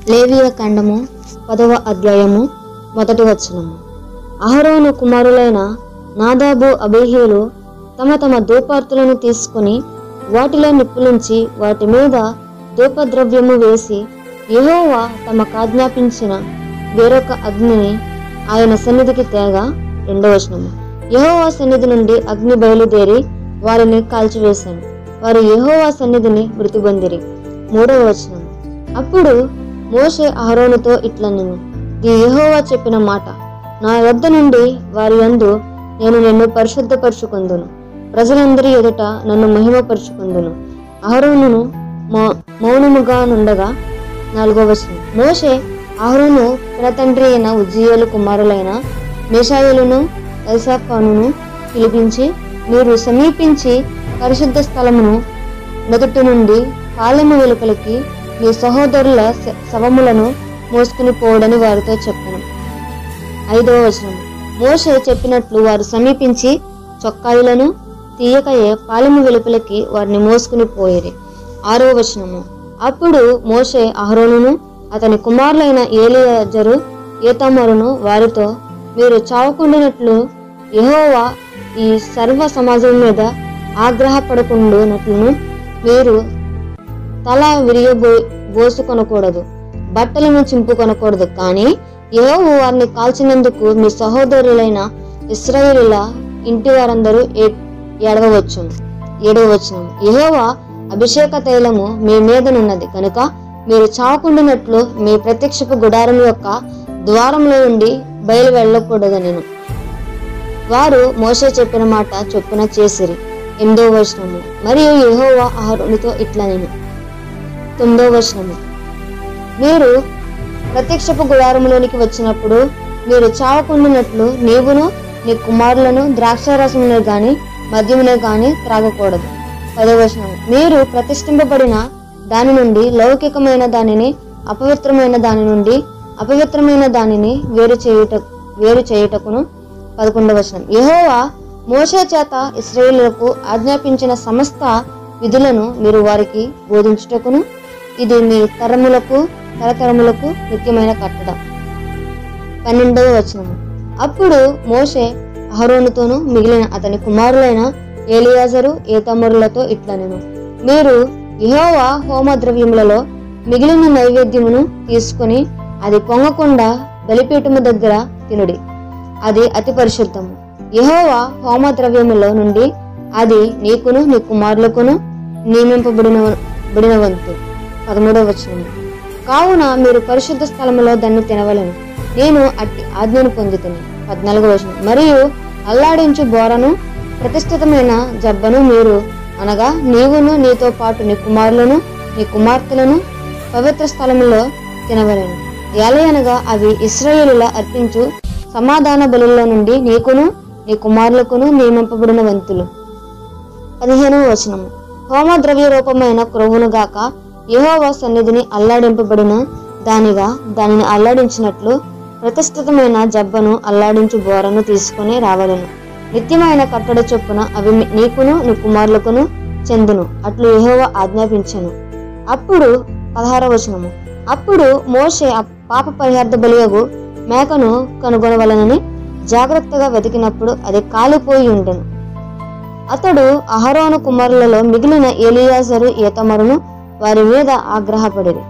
లేవియ ఖండము పదవ అధ్యాయము మొదటి వచనము అహరోను కుమారులైన నాదాబు అబేహీలు తమ తమ ధూపార్తులను తీసుకుని వాటిలో నిప్పులుంచి వాటి మీద ధూపద్రవ్యము వేసి యెహోవా తమకు ఆజ్ఞాపించిన వేరొక అగ్నిని ఆయన సన్నిధికి తేగా రెండవ వచనము యెహోవా సన్నిధి నుండి అగ్ని బయలుదేరి వారిని కాల్చివేశాను వారు యెహోవా సన్నిధిని మృతి పొందిరి మూడవ వచనం అప్పుడు మోషే అహరోనుతో ఇట్లా నేను ఈ యెహోవా చెప్పిన మాట నా వద్ద నుండి వారి యందు నేను నిన్ను పరిశుద్ధపరచుకుందును ప్రజలందరి ఎదుట నన్ను మహిమపరుచుకుందును అహరోనును మౌ- మౌనముగా నుండగా నాలుగో వచనం మోషే అహరోను తండ్రి అయిన ఉజ్జీయులు కుమారులైన మిషాయులను ఎల్సాఫానును పిలిపించి మీరు సమీపించి పరిశుద్ధ స్థలమును మొదటి నుండి పాలెము వెలుపలికి మీ సహోదరుల శ- శవములను మోసుకుని పోవడని వారితో చెప్పాను ఐదవ వచనం మోషే చెప్పినట్లు వారు సమీపించి చొక్కాయిలను తీయకయే పాలెము వెలుపలికి వారిని మోసుకుని పోయేది ఆరవ వచనము అప్పుడు మోషే అహరోనును అతని కుమారులైన ఏలియాజరు ఏతమరును వారితో మీరు చావకుండినట్లు యెహోవా ఈ సర్వ సమాజం మీద ఆగ్రహపడకుండునట్లును మీరు తల విరియబో బోసుకొనకూడదు బట్టలను చింపుకొనకూడదు కానీ యెహోవా వారిని కాల్చినందుకు మీ సహోదరులైన ఇస్రాయేలుల ఇంటి వారందరూ ఏ- ఏడవవచ్చు ఏడవచ్చును యెహోవా అభిషేక తైలము మీ మీదనున్నది కనుక మీరు చావకుండినట్లు మీ ప్రత్యక్షపు గుడారం యొక్క ద్వారంలో నుండి బయలు వెళ్ళకూడదు నేను వారు మోషే చెప్పిన మాట చొప్పున చేసిరి ఎనిమిదో వచనము మరియు యెహోవా అహరోనుతో ఇట్లా నేను తొమ్మిదో వచనము మీరు ప్రత్యక్షపు గుడారములోనికి వచ్చినప్పుడు మీరు చావకుండినట్లు నీవును నీ కుమారులను ద్రాక్షారసమునే గాని మద్యమునే గాని త్రాగకూడదు పదో వచనం మీరు ప్రతిష్ఠింపబడిన దాని నుండి లౌకికమైన దానిని అపవిత్రమైన దాని నుండి అపవిత్రమైన దానిని వేరు చేయుట వేరు చేయుటకును పదకొండవ వచనం యెహోవా మోషే చేత ఇస్రాయేలులకు ఆజ్ఞాపించిన సమస్త విధులను మీరు వారికి బోధించుటకును ఇది మీ తరములకు తరతరములకు నిత్యమైన కట్టడం పన్నెండవ వచనము అప్పుడు మోషే అహరోనుతోను మిగిలిన అతని కుమారులైన ఏలియాజరు ఏతమరులతో ఇట్లా నేను మీరు యెహోవా హోమ ద్రవ్యములలో మిగిలిన నైవేద్యమును తీసుకొని అది పొంగకుండా బలిపీఠము దగ్గర తినుడి అది అతి పరిశుద్ధము యెహోవా హోమ ద్రవ్యములో నుండి అది నీకును నీ కుమారులకును నియమింపబడిన బడిన వంతు పదమూడవ వచనము కావున మీరు పరిశుద్ధ స్థలములో దాన్ని తినవలను నేను అట్టి ఆజ్ఞను పొందుతుని పద్నాలుగవ వచనం మరియు అల్లాడించు బోరను ప్రతిష్ఠితమైన జబ్బను మీరు అనగా నీవును నీతో పాటు నీ కుమారులను నీ కుమార్తెలను పవిత్ర స్థలములో తినవలను ఎలయనగా అవి ఇస్రాయేలుల అర్పించు సమాధాన బలుల్లో నుండి నీకును నీ కుమారులకును నియమింపబడిన వంతులు పదిహేనవ వచనము హోమ ద్రవ్య రూపమైన క్రొవ్వును గాక యెహోవా సన్నిధిని అల్లాడింపబడిన దానిగా దానిని అల్లాడించినట్లు ప్రతిష్ఠితమైన జబ్బను అల్లాడించు బోరను తీసుకొని రావలను నిత్యమైన కట్టడ చొప్పున అవి మీ- నీకును నీ కుమారులకును చెందును అట్లు యెహోవా ఆజ్ఞాపించను అప్పుడు పదహార వచనము అప్పుడు మోషే ఆ పాప పరిహార్థ బలియగు మేకను కనుగొనవలనని జాగ్రత్తగా వెతికినప్పుడు అది కాలిపోయి ఉండెను అతడు అహరోను కుమారులలో మిగిలిన ఏలియాజరు ఈతమరును వారి మీద ఆగ్రహపడిరి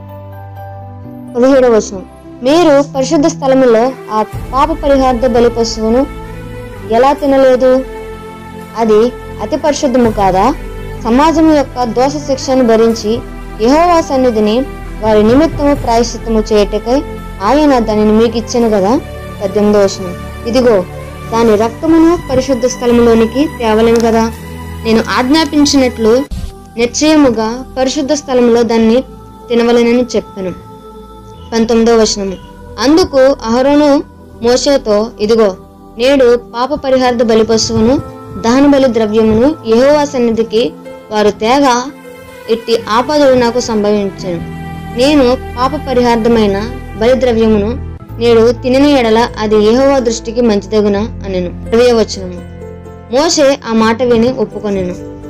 పదిహేడవ వచనం మీరు పరిశుద్ధ స్థలములో ఆ పాప పరిహార్థ బలి పశువును ఎలా తినలేదు అది అతి పరిశుద్ధము కాదా సమాజం యొక్క దోష శిక్షను భరించి యెహోవా సన్నిధిని వారి నిమిత్తము ప్రాయశ్చిత్తము చేయటకై ఆయన దానిని మీకు ఇచ్చాను కదా పద్దెనిమిదో వచనం ఇదిగో దాని రక్తమును పరిశుద్ధ స్థలములోనికి తేవలేను కదా నేను ఆజ్ఞాపించినట్లు నిశ్చయముగా పరిశుద్ధ స్థలంలో దాన్ని తినవలెనని చెప్పాను పంతొమ్మిదో వచనము అందుకు అహరోను మోషేతో ఇదిగో నేడు పాప పరిహార్థ బలి పశువును దహన బలి ద్రవ్యమును యెహోవా సన్నిధికి వారు తేగ ఇట్టి ఆపదలు నాకు సంభవించను నేను పాప పరిహార్థమైన బలి ద్రవ్యమును నేడు తినని ఎడల అది యెహోవా దృష్టికి మంచిదగున అనెను ఇరవై వచనము మోషే ఆ మాట విని ఒప్పుకొనెను